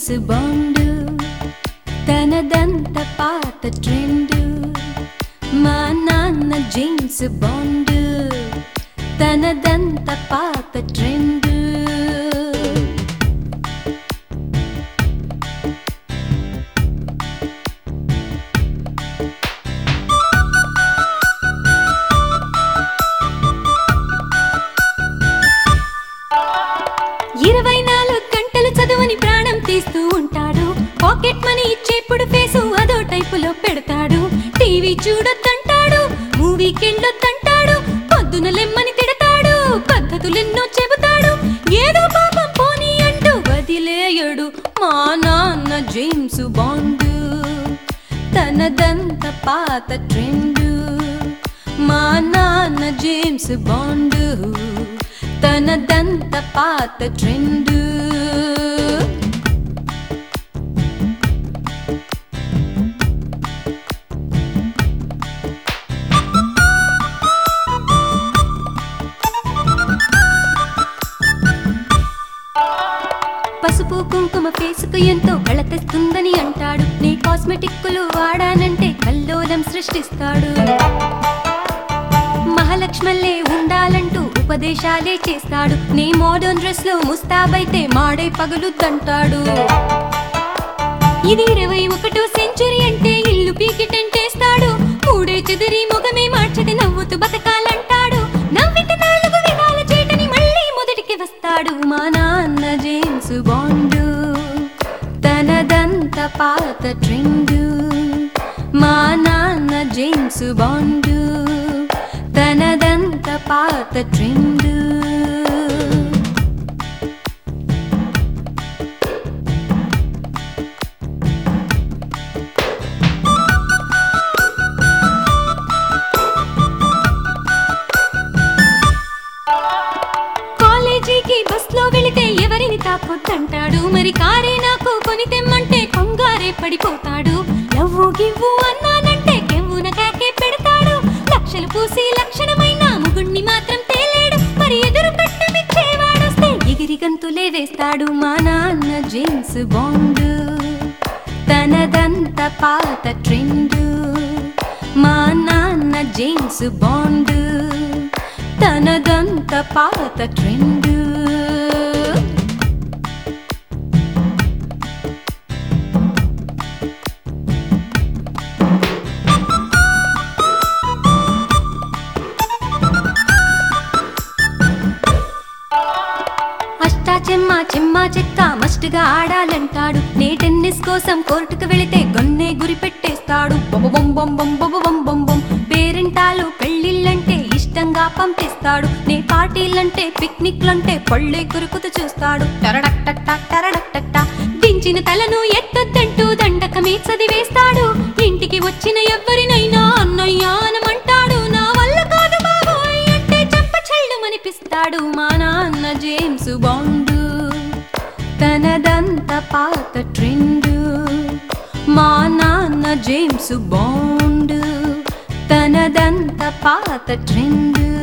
James bond తనదంత పాత trend మా నాన్న జేమ్స్ బాండ్ తనదంత పాత ట్రెండ్ ఇరవై నాలుగు గంటలు చదువుని ప్రాణం తీస్తూ ఉంటాడు పాకెట్ మనీ ఇచ్చేప్పుడు ఫేసు అదో టైపులో పెడతాడు టీవీ చూడొద్దంటాడు మూవీకి వెళ్ళొద్దంటాడు పొద్దున లెమ్మని తిడతాడు పద్ధతులెన్నో చెబుతాడు ఏదో పాపం పోనీ అంటూ వదిలేయడు మా నాన్న జేమ్స్ బాండ్ తనదంత పాత ట్రెండ్ మా నాన్న జేమ్స్ బాండ్ తనదంత పాత ట్రెండ్ పసుపు కుంకుమ ఫేసుకు ఎంతో కళతెస్తుందని అంటాడు నీ కాస్మెటిక్కులు వాడానంటే కల్లోలం సృష్టిస్తాడు మహాలక్ష్మల్లే ఉండాలంటూ ఉపదేశాలే చేస్తాడు నీ మోడర్న్ డ్రెస్ లో ముస్తాబైతే మాడై పగులుద్దంటాడు ఇది ఇరవై ఒకటో సెంచురీ అంటే ఇల్లు పీకి టెంటేస్తాడు మూడే చెదిరి ముఖమే మార్చది నవ్వుతూ బతకాలంటాడు నవ్విత నాలుగు విధాల చేటని మళ్ళీ మొదటికి వస్తాడు మా నాన్న జేమ్స్ బాండ్ తనదంత పాత ట్రెండ్ మా నాన్న జేమ్స్ బాండ్ తనదంత పాత ట్రెండ్ కాలేజీకి బస్ లో వెళితే ఎవరిని తాకొద్దంటాడు మరి కారే నాకు కొని తెమ్మంటే కొంగారే పడిపోతాడు లవ్వు గివ్వు అన్నానంటే కెవ్వున కాకే పెడతాడు లక్షలు పూసి లక్షణమైన ముగుణ్ణి మాత్రం తేలేడు మరి ఎదురు కట్టమిచ్చేవాడొస్తే ఎగిరి గంతులే వేస్తాడు మా నాన్న జేమ్స్ బాండ్ తనదంత పాత ట్రెండ్ మా నాన్న జేమ్స్ బాండ్ తనదంత పాత ట్రెండ్ అష్టా చెమ్మ చెమ్మ చెక్క మస్ట్గా ఆడాలంటాడు నే టెన్నిస్ కోసం కోర్టుకు వెళితే గన్నే గురి పెట్టేస్తాడు బొమ్మ బొమ్మ బొమ్మ బొమ్మ బొమ్మ బొమ్మ బొమ్మ పేరెంటాలు పెళ్ళిళ్ళంటే ఇష్టంగా పంపిస్తాడు నే పార్టీలంటే పిక్నిక్లంటే పళ్ళే కురుకుతూ చూస్తాడు టరడక్టట్ట టరడక్టట్ట దించిన తలను ఎత్తొద్దంటూ దండకమే చదివేస్తాడు ఇంటికి వచ్చిన ఎవరినైనా అన్నయ్య అనమంటాడు నా వల్ల కాదు బాబోయ్ అంటే చంప చెల్లుమనిపిస్తాడు మా నాన్న జేమ్స్ బాండ్ తనదంత పాత ట్రెండ్ మా నాన్న జేమ్స్ బాండ్ తనదంత పాత ట్రెండ్